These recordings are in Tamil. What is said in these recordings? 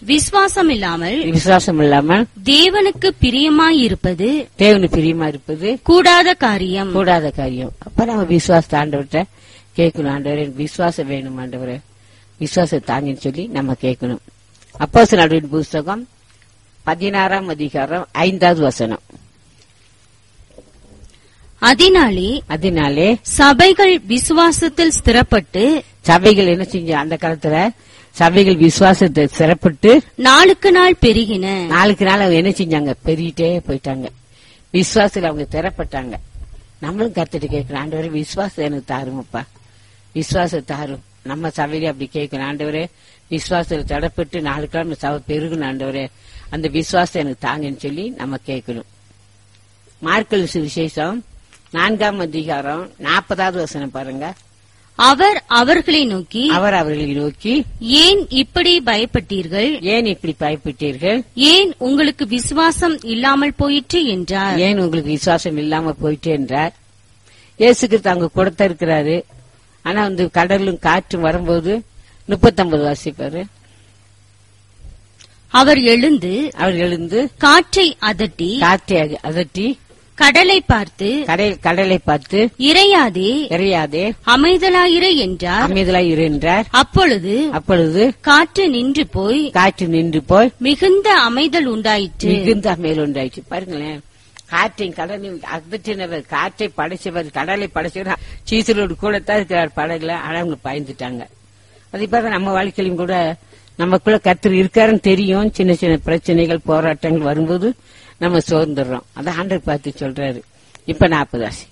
விசுவாசம் இல்லாமல் விசுவாசம் இல்லாமல் தேவனுக்கு பிரியமாயிருப்பது தேவனு பிரியமா இருப்பது கூடாத காரியம் கூடாத காரியம் அப்ப நம்ம விசுவாசத்தை ஆண்டவர்கிட்ட கேட்கணும் ஆண்டவரே எனக்கு விசுவாசம் வேணும் ஆண்டவரே விசுவாசம் தாங்கன்னு சொல்லி நம்ம கேட்கணும் அப்போஸ் நடுவின் புஸ்தகம் பதினாறாம் அதிகாரம் ஐந்தாவது வசனம் அதனாலே அதனாலே சபைகள் விசுவாசத்தில் ஸ்திரப்பட்டு சபைகள் என்ன செஞ்ச அந்த காலத்துல சபைகள் விசுவாசத்தை சிறப்பட்டு நாளுக்கு நாள் பெருகின நாளுக்கு நாள் அவங்க என்ன செஞ்சாங்க பெருகிட்டே போயிட்டாங்க விசுவாசத்துல அவங்க திறப்பட்டாங்க நம்மளும் கத்துட்டு கேட்கணும் ஆண்டவரே விசுவாசம் எனக்கு தாருமப்பா விசுவாசம் தாரும் நம்ம சபையிலே அப்படி கேட்கணும் ஆண்டவரே விசுவாசத்துல தடப்பட்டு நாளுக்கு நாள் நம்ம சபை பெருகணும் ஆண்டவரே அந்த விசுவாசம் எனக்கு தாங்கன்னு சொல்லி நம்ம கேட்கணும் மார்க்கல் சுவிசேஷம் நான்காம் அதிகாரம் நாற்பதாவது வசனம் பாருங்க அவர் அவர்களை நோக்கி அவர் அவர்களை நோக்கி ஏன் இப்படி பயப்பட்டீர்கள் ஏன் இப்படி பயப்பட்டீர்கள் ஏன் உங்களுக்கு விசுவாசம் இல்லாமல் போயிற்று என்றார் ஏன் உங்களுக்கு விசுவாசம் இல்லாம போயிட்டு என்றார் இயேசுக்கு தாங்க கொடுத்த இருக்கிறாரு ஆனா வந்து கடலும் காற்றும் வரும்போது முப்பத்தொன்பது வாசிப்பாரு அவர் எழுந்து அவர் எழுந்து காற்றை அதட்டி காற்றை அக- அதட்டி கடலை பார்த்து கடல் கடலை பார்த்து இறையாதே எறையாதே அமைதலாயிரு என்றார் அமைதலாய் இரு என்றார் அப்பொழுது அப்பொழுது காற்று நின்று போய் காற்று நின்று போய் மிகுந்த அமைதல் உண்டாயிற்று மிகுந்த மேல் உண்டாயிடுச்சு பாருங்களேன் காற்றையும் கடலையும் அதட்டினவர் காற்றை படைச்சவர் கடலை படைச்சவர் சீசலோடு கூட தான் இருக்கிறார் படகுல ஆனா அவங்க பயந்துட்டாங்க அதே பாருங்க நம்ம வாழ்க்கையிலும் கூட நமக்குள்ள கர்த்தர் இருக்காருன்னு தெரியும் சின்ன சின்ன பிரச்சனைகள் போராட்டங்கள் வரும்போது நம்ம சோர்ந்துடுறோம் அதான் ஆண்டர் பார்த்து சொல்றாரு இப்ப நாற்பது ஆசி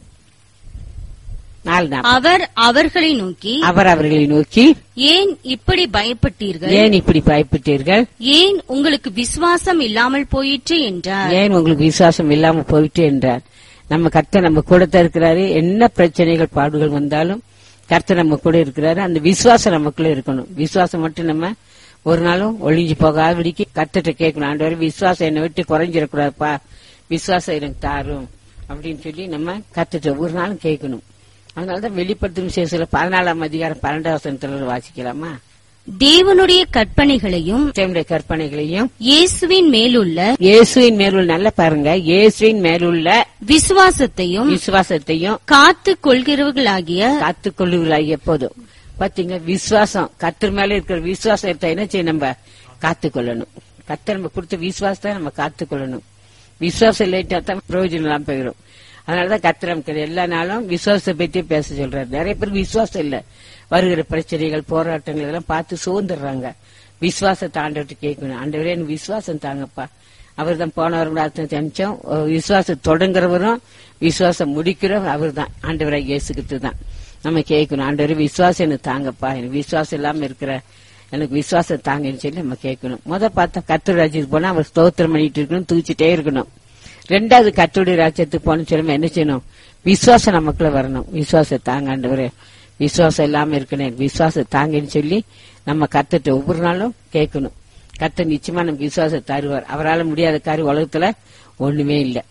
நாலு நாற்பது அவர் அவர்களை நோக்கி அவர் அவர்களை நோக்கி ஏன் இப்படி பயப்பட்டீர்கள் ஏன் இப்படி பயப்பட்டீர்கள் ஏன் உங்களுக்கு விசுவாசம் இல்லாமல் போயிற்று என்றார் ஏன் உங்களுக்கு விசுவாசம் இல்லாம போயிட்டு என்றார் நம்ம கர்த்தர் நம்ம கூட தான் இருக்கிறாரு என்ன பிரச்சனைகள் பாடுகள் வந்தாலும் கர்த்தர் நம்ம கூட இருக்கிறாரு அந்த விசுவாசம் நமக்குள்ள இருக்கணும் விசுவாசம் மட்டும் நம்ம ஒரு நாளும் ஒளிஞ்சு போகாதபடிக்கு கர்த்தர்ட்ட கேட்கணும் ஆண்டவரே விசுவாசம் என்னை விட்டு குறைஞ்சிடக்கூடாதுப்பா விசுவாசம் எனக்கு தாரும் அப்படின்னு சொல்லி நம்ம கர்த்தர்ட்ட ஒரு நாளும் கேட்கணும் அதனாலதான் வெளிப்படுத்தும் விசேஷத்துல பதினாலாம் அதிகாரம் பன்னெண்டாம் வசனத்துல வாசிக்கலாமா தேவனுடைய கற்பனைகளையும் தேவனுடைய கற்பனைகளையும் இயேசுவின் மேலுள்ள இயேசுவின் மேலுள்ள நல்ல பாருங்க இயேசுவின் மேலுள்ள விசுவாசத்தையும் விசுவாசத்தையும் காத்து கொள்கிறவர்களாகிய காத்துக்கொள்ளுவர்களாகிய போதும் பாத்தீங்க விசுவாசம் கத்தர் மேல இருக்கிற விசுவாசம் எடுத்தா என்ன செய்ய நம்ம காத்துக்கொள்ளணும் கத்தர் நம்ம கொடுத்த விசுவாசத்தை நம்ம காத்துக்கொள்ளணும் விசுவாசம் இல்லாட்டா தான் பிரயோஜனம் இல்லாம போயிடும் அதனாலதான் கத்தர் நமக்கு எல்லா நாளும் விசுவாசத்தை பத்தி பேச சொல்றாரு நிறைய பேருக்கு விசுவாசம் இல்ல வருகிற பிரச்சனைகள் போராட்டங்கள் இதெல்லாம் பார்த்து சோர்ந்துடுறாங்க விசுவாசத்தை ஆண்டவர்கிட்ட கேட்கணும் ஆண்டவரே எனக்கு விசுவாசம் தாங்கப்பா அவர் தான் போனவர் நினைச்சோம் விசுவாசம் தொடங்குறவரும் விசுவாசம் முடிக்கிறவர் அவர் தான் ஆண்டவராக இயேசுக்கிட்டு தான் நம்ம கேட்கணும் ஆண்டவரே விசுவாசம் எனக்கு தாங்கப்பா எனக்கு விசுவாசம் இல்லாம இருக்கிற எனக்கு விசுவாசம் தாங்கன்னு சொல்லி நம்ம கேட்கணும் முத பார்த்தா கத்தர் ராஜ்யத்துக்கு போனா அவர் ஸ்தோத்திரம் பண்ணிட்டு இருக்கணும் தூச்சிட்டே இருக்கணும் ரெண்டாவது கத்தருடைய ராஜ்யத்துக்கு போன சொல்லி என்ன செய்யணும் விசுவாசம் நமக்குள்ள வரணும் விசுவாசம் தாங்க ஆண்டவரே விசுவாசம் இல்லாம இருக்கணும் எனக்கு விசுவாசம் தாங்கன்னு சொல்லி நம்ம கத்துட்டு ஒவ்வொரு நாளும் கேட்கணும் கத்த நிச்சயமா நமக்கு விசுவாசம் தருவார் அவரால் முடியாத காரியம் உலகத்துல ஒண்ணுமே இல்லை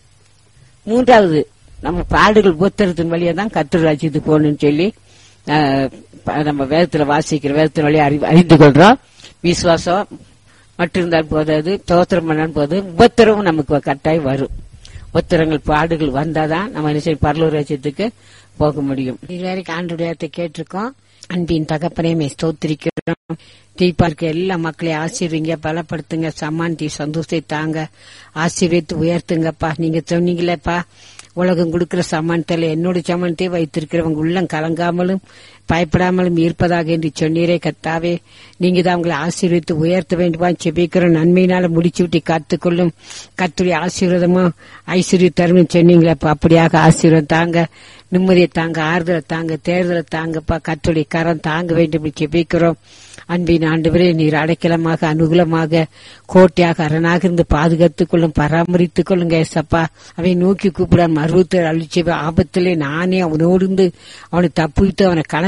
மூன்றாவது நம்ம பாடுகள் புத்தகத்தின் வழியா தான் கத்தர் ராஜ்யத்துக்கு போகணும்னு சொல்லி ஆஹ், ப- நம்ம வேதத்துல வாசிக்கிற வேதத்தின் வழியா அறி- அறிந்து கொள்றோம் விசுவாசம் மட்டும் இருந்தால் போதாது தோத்திரம் பண்ணால் போது உபத்திரவும் நமக்கு கட்டாயம் வரும் உத்தரங்கள் பாடுகள் வந்தாதான் நம்ம என்ன செய்ய பரலூர் ராஜ்யத்துக்கு போக முடியும் இதுவரைக்கும் ஆண்டுடையத்தை கேட்டிருக்கோம் அன்பின் தகப்பனையுமே ஸ்தோத்திரிக்கிறோம் தீபார்க்க எல்லா மக்களையும் ஆசீர்வீங்க பலப்படுத்துங்க சமாந்தி சந்தோஷத்தை தாங்க ஆசீர்வித்து உயர்த்துங்கப்பா நீங்க சொன்னீங்களேப்பா உலகம் கொடுக்கிற சமானத்தில் என்னோட சமானத்தை வைத்திருக்கிறவங்க உள்ளம் கலங்காமலும் பயப்படாமலும் இருப்பதாக என்று சொன்னீரே கத்தாவே நீங்க தான் உங்களை ஆசீர்வித்து உயர்த்த வேண்டுமா செபிக்கிறோம் நன்மையினால முடிச்சு விட்டு காத்துக்கொள்ளும் கத்துடைய ஆசீர்வாதமும் ஐஸ்வர்ய தரும்னு சொன்னீங்களேப்பா அப்படியாக ஆசீர்வாதம் தாங்க நிம்மதியை தாங்க ஆறுதலை தாங்க தேர்தலை தாங்கப்பா கத்துடைய கரம் தாங்க வேண்டும் என்று செபிக்கிறோம் அன்பின் ஆண்டவரே நீர் அடைக்கலமாக அனுகூலமாக கோட்டையாக அரணாக இருந்து பாதுகாத்துக் கொள்ளும் பராமரித்துக் கொள்ளுங்க ஏசப்பா அவனை நோக்கி கூப்பிடான் மருவத்தை அழிச்சு ஆபத்திலே நானே அவனோடு இருந்து அவனை தப்புவித்து அவனை கணக்கு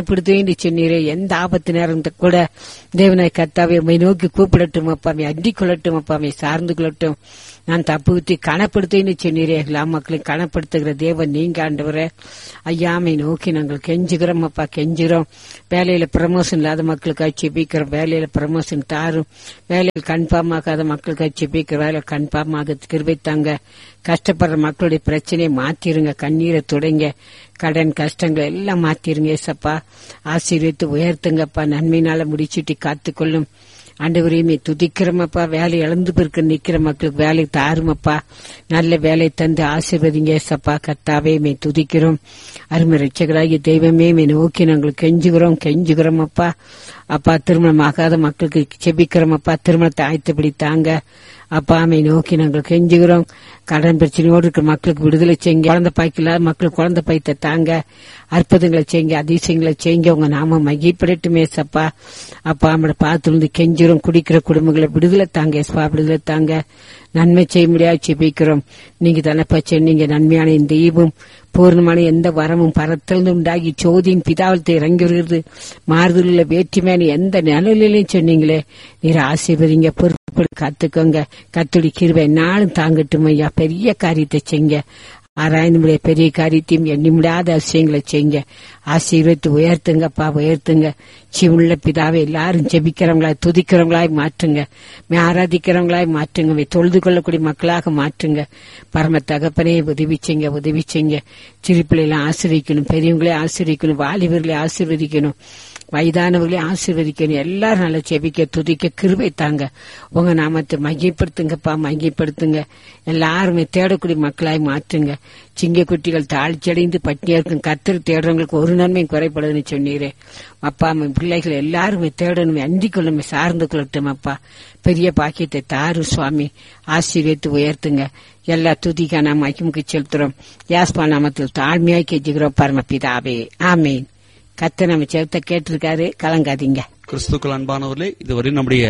கனப்படுத்துவேன் சொன்னீரே எந்த ஆபத்து நேரம் கூட தேவனை கத்தாவை உம்மை நோக்கி கூப்பிடட்டும் அப்பாமே அண்டிக் கொள்ளட்டும் அப்பாமே சார்ந்து கொள்ளட்டும் நான் தப்பு விட்டு கனப்படுத்துவேன்னு சொன்னீரே எல்லா மக்களையும் கனப்படுத்துகிற தேவன் நீங்க ஆண்டவரே ஐயாமை நோக்கி நாங்கள் கெஞ்சுகிறோம் அப்பா கெஞ்சுகிறோம் வேலையில ப்ரமோஷன் இல்லாத மக்களுக்காக செபிக்கிறோம் வேலையில ப்ரமோஷன் தாரும் வேலையில் கன்ஃபார்ம் மக்களுக்காக செபிக்கிற வேலை கன்ஃபார்ம் ஆக கிருபைத்தாங்க கஷ்டப்படுற மக்களுடைய பிரச்சனையை மாத்திருங்க கண்ணீரை துடைங்க கடன் கஷ்டங்களை எல்லாம் மாத்திருங்க ஏசப்பா ஆசீர்வித்து உயர்த்துங்கப்பா நன்மையினால முடிச்சிட்டு காத்துக்கொள்ளும் ஆண்டவரையுமே துதிக்கிறோமப்பா வேலை இழந்து பிறகு நிக்கிற மக்களுக்கு வேலை தாருமப்பா நல்ல வேலை தந்து ஆசீர்வதிங்க ஏசப்பா கத்தாவே மே துதிக்கிறோம் அருமை ரட்சகராகிய தெய்வமே மே நோக்கி நாங்கள் கெஞ்சுகிறோம் கெஞ்சுகிறோம் அப்பா அப்பா திருமணம் ஆகாத மக்களுக்கு செபிக்கிறோம் அப்பா திருமணத்தை ஆயத்தப்படி தாங்க அப்பா அம்மை நோக்கி நாங்கள் கெஞ்சுகிறோம் கடன் பிரச்சனையோடு இருக்கிற மக்களுக்கு விடுதலை செய்யுங்க குழந்தை பாய்க்கல மக்களுக்கு குழந்தை பாய்த்த தாங்க அற்புதங்களை செய்யுங்க அதிசயங்களை செய்யுங்க உங்க நாம மகிப்படட்டுமே சப்பா அப்பா நம்மளை பார்த்து கெஞ்சுறோம் குடிக்கிற குடும்பங்களை விடுதலை தாங்க எஸ்பா விடுதலை தாங்க நன்மை செய்ய முடியாது செபிக்கிறோம் நீங்க தானப்பா சொன்னீங்க நன்மையான இந்த ஈவும் பூர்ணமான எந்த வரமும் பரத்திலிருந்து உண்டாகி சோதியின் பிதாவலத்தை இறங்கி வருகிறது மாறுதலுள்ள வேற்றுமையான எந்த நிலையிலையும் சொன்னீங்களே நீர் ஆசீர்வதிங்க பொறுப்பு காத்துக்கோங்க கத்துடி கிருவை நாளும் தாங்கட்டும் ஐயா பெரிய காரியத்தை செய்ங்க ஆராய்ந்து பெரிய காரியத்தையும் எண்ணி முடியாத விஷயங்களை செய்யுங்க ஆசீர்வத்து உயர்த்துங்கப்பா உயர்த்துங்க சிவுள்ள பிதாவை எல்லாரும் ஜெபிக்கிறவங்களாய் துதிக்கிறவங்களாய் மாற்றுங்க மே ஆராதிக்கிறவங்களாய் மாற்றுங்க மே தொழுது கொள்ளக்கூடிய மக்களாக மாற்றுங்க பரம தகப்பனே உதவி செய்ங்க உதவி செய்ங்க சிறு பிள்ளைகளை ஆசிரியக்கணும் பெரியவங்களே ஆசிரியக்கணும் வாலிபர்களை ஆசீர்வதிக்கணும் வயதானவர்களே ஆசீர்வதிக்கணும் எல்லாரும் நல்லா செபிக்க துதிக்க கிருபை தாங்க உங்க நாமத்தை மையப்படுத்துங்கப்பா மையப்படுத்துங்க எல்லாருமே தேடக்கூடிய மக்களாய் மாற்றுங்க சிங்க குட்டிகள் தாழ்ச்சியடைந்து பட்டினியா இருக்கும் கத்தர் தேடுறவங்களுக்கு ஒரு நன்மையும் குறைப்படுதுன்னு சொன்னீரே அப்பா அம்மா பிள்ளைகள் எல்லாருமே தேடணுமே அண்டி கொள்ளுமே சார்ந்து கொள்ளட்டும் அப்பா பெரிய பாக்கியத்தை தாரு சுவாமி ஆசீர்வத்து உயர்த்துங்க எல்லா துதிக்கா நாம் மகிமுக்கு செலுத்துறோம் யாஸ்பா நாமத்தில் தாழ்மையாய் கெஞ்சுகிறோம் பரமபிதாவே ஆமேன் கத்த நம்ம செலுத்த கேட்டிருக்காரு கலங்காதீங்க கிறிஸ்துக்கள் அன்பானவர்களே இதுவரை நம்முடைய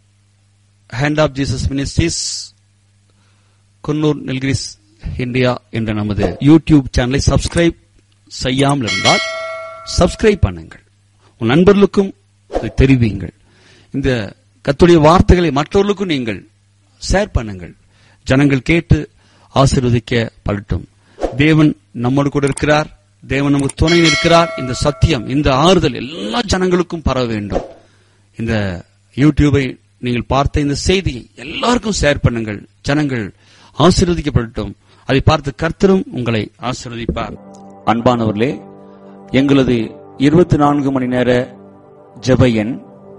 hand of Jesus ministries Coonoor Nilgiris India என்ற நமது யூடியூப் சேனலை சப்ஸ்கிரைப் செய்யாமல் இருந்தால் சப்ஸ்கிரைப் பண்ணுங்கள் உன் நண்பர்களுக்கும் இதை தெரிவியுங்கள் இந்த கத்துடைய வார்த்தைகளை மற்றவர்களுக்கும் நீங்கள் ஷேர் பண்ணுங்கள் ஜனங்கள் கேட்டு ஆசீர்வதிக்க படட்டும் தேவன் நம்மோடு கூட இருக்கிறார் தேவன் நமக்கு துணை இருக்கிறார் இந்த சத்தியம் இந்த ஆறுதல் எல்லா ஜனங்களுக்கும் பரவ வேண்டும் இந்த யூடியூபை நீங்கள் பார்த்த இந்த செய்தியை எல்லாருக்கும் ஷேர் பண்ணுங்கள் ஜனங்கள் ஆசீர்வதிக்கப்படட்டும் அதை பார்த்து கர்த்தரும் உங்களை ஆசீர்வதிப்பார் அன்பானவர்களே எங்களது இருபத்தி நான்கு மணி நேர ஜெப எண்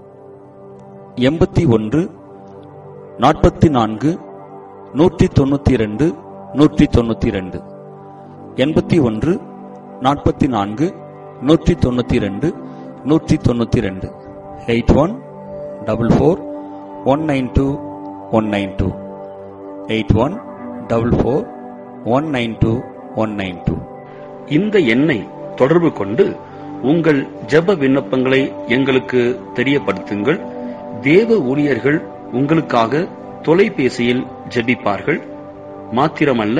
எண்பத்தி ஒன்று நாற்பத்தி நான்கு நூற்றி தொண்ணூத்தி இரண்டு நூற்றி தொண்ணூத்தி இரண்டு எண்பத்தி ஒன்று நாற்பத்தி நான்கு நூற்றி தொண்ணூத்தி இரண்டு நூற்றி தொண்ணூத்தி இரண்டு eight one double four one nine two one nine two eight one double four one nine two one nine two இந்த எண்ணை தொடர்பு கொண்டு உங்கள் ஜெப விண்ணப்பங்களை எங்களுக்கு தெரியப்படுத்துங்கள் தேவ ஊழியர்கள் உங்களுக்காக தொலைபேசியில் ஜெபிப்பார்கள் மாத்திரமல்ல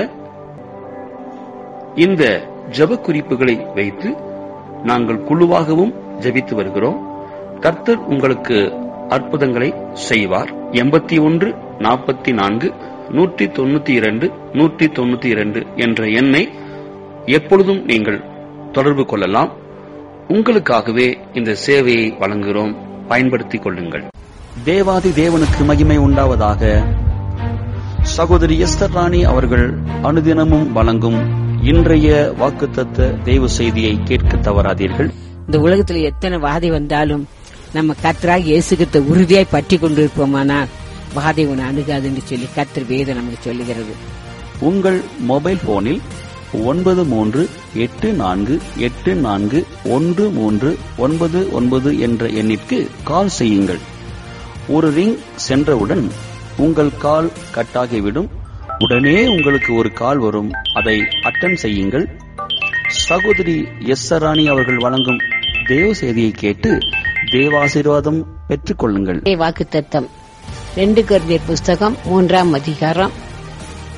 இந்த ஜெப குறிப்புகளை வைத்து நாங்கள் குழுவாகவும் ஜெபித்து வருகிறோம் கர்த்தர் உங்களுக்கு அற்புதங்களை செய்வார் எண்பத்தி ஒன்று நாற்பத்தி நான்கு நூற்றி தொண்ணூத்தி இரண்டு நூற்றி தொண்ணூத்தி இரண்டு என்ற எண்ணை எப்பொழுதும் நீங்கள் தொடர்பு கொள்ளலாம் உங்களுக்காகவே இந்த சேவையை வழங்குகிறோம் பயன்படுத்திக் கொள்ளுங்கள் தேவாதி தேவனுக்கு மகிமை உண்டாவதாக சகோதரி எஸ்தர் ராணி அவர்கள் அனுதினமும் வழங்கும் இன்றைய வாக்குத்தத்த தெய்வ செய்தியை கேட்க தவறாதீர்கள் இந்த உலகத்துல எத்தனை வாதை வந்தாலும் நம்ம கத்தராக இயேசுகிட்ட உறுதியாய் பற்றி கொண்டிருப்போமானால் வாதை உன்னை அணுகாதுன்னு சொல்லி கத்தர் வேதம் நமக்கு சொல்லுகிறது உங்கள் மொபைல் போனில் ஒன்பது மூன்று எட்டு நான்கு எட்டு நான்கு ஒன்று மூன்று ஒன்பது ஒன்பது என்ற எண்ணிற்கு கால் செய்யுங்கள் ஒரு ரிங் சென்றவுடன் உங்கள் கால் கட்டாகிவிடும் உடனே உங்களுக்கு ஒரு கால் வரும் அதை அட்டன் செய்யுங்கள் சகோதரி எஸ் சராணி அவர்கள் வழங்கும் தேவ செய்தியை கேட்டு தேவாசீர்வாதம் பெற்றுக் கொள்ளுங்கள் வாக்கு தத்தம் ரெண்டு கருதியர் புஸ்தகம் மூன்றாம் அதிகாரம்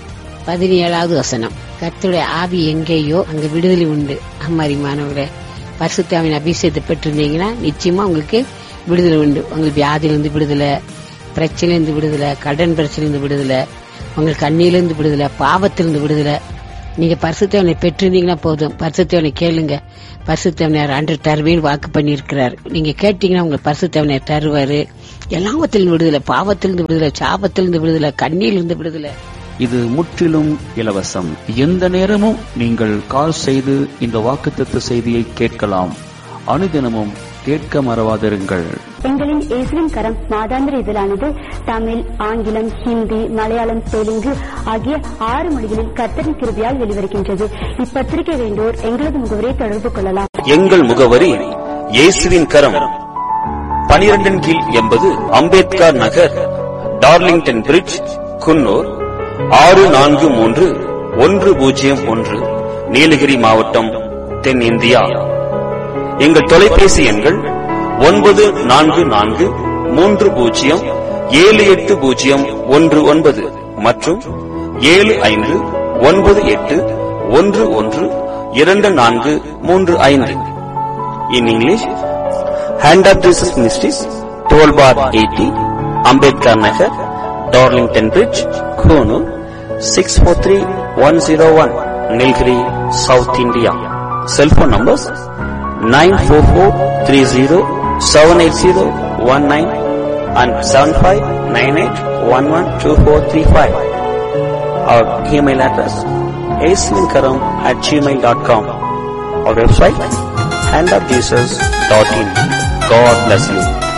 பதினேழாவது வசனம் கர்த்தருடைய ஆவி எங்கேயோ அங்க விடுதலை உண்டு அம்மாரி மாணவர்களே பரிசுத்தாவின் அபிஷேகத்தை பெற்றிருந்தீங்கன்னா நிச்சயமா உங்களுக்கு விடுதலை உண்டு உங்களுக்கு வியாதியிலிருந்து விடுதலை பிரச்சனையிலிருந்து விடுதலை கடன் பிரச்சனையிலிருந்து விடுதலை உங்களுக்கு கண்ணியிலிருந்து விடுதலை பாவத்திலிருந்து விடுதலை நீங்க பரிசுத்தவனை பெற்றிருந்தீங்கன்னா போதும் பரிசுத்தவனை கேளுங்க பரிசுத்தவனையார் அன்று தருவேன்னு வாக்கு பண்ணியிருக்கிறார் நீங்க கேட்டீங்கன்னா உங்களுக்கு பரிசுத்தவனையார் தருவாரு எல்லாவத்திலிருந்து விடுதலை பாவத்திலிருந்து விடுதலை சாபத்திலிருந்து விடுதலை கண்ணியிலிருந்து விடுதலை இது முற்றிலும் இலவசம் எந்த நேரமும் நீங்கள் கால் செய்து இந்த வாக்குத்தத்த செய்தியை கேட்கலாம் அனுதினமும் கேட்க மறவாதிருங்கள் எங்களின் இயேசுவின் கரம் மாதாந்திர இதழானது தமிழ் ஆங்கிலம் ஹிந்தி மலையாளம் தெலுங்கு ஆகிய ஆறு மொழிகளில் கர்த்தரின் கிருபியால் வெளிவருகின்றது இப்பத்திரிகை வேண்டோர் எங்களது முகவரை தொடர்பு கொள்ளலாம் எங்கள் முகவரி இயேசுவின் கரம் பனிரெண்டின் கீழ் எண்பது அம்பேத்கர் நகர் டார்லிங்டன் பிரிட்ஜ் குன்னூர் ஆறு நான்கு மூன்று ஒன்று பூஜ்ஜியம் ஒன்று நீலகிரி மாவட்டம் தென்னிந்தியா எங்கள் தொலைபேசி எண்கள் ஒன்பது நான்கு நான்கு மூன்று பூஜ்ஜியம் ஏழு எட்டு பூஜ்ஜியம் ஒன்று ஒன்பது மற்றும் ஏழு ஐந்து ஒன்பது எட்டு ஒன்று ஒன்று இரண்டு நான்கு மூன்று ஐந்து in English hand of Jesus ministries twelve bar eighty Ambedkar Nagar Darlington bridge Coonoor six four three one zero one Nilgiri south India cell phone numbers nine four four three zero seven eight zero one nine and seven five nine eight one one two four three five our email address ஏஸ்லிங்கரம் at Gmail dot com our website handofjesus.in. God bless you.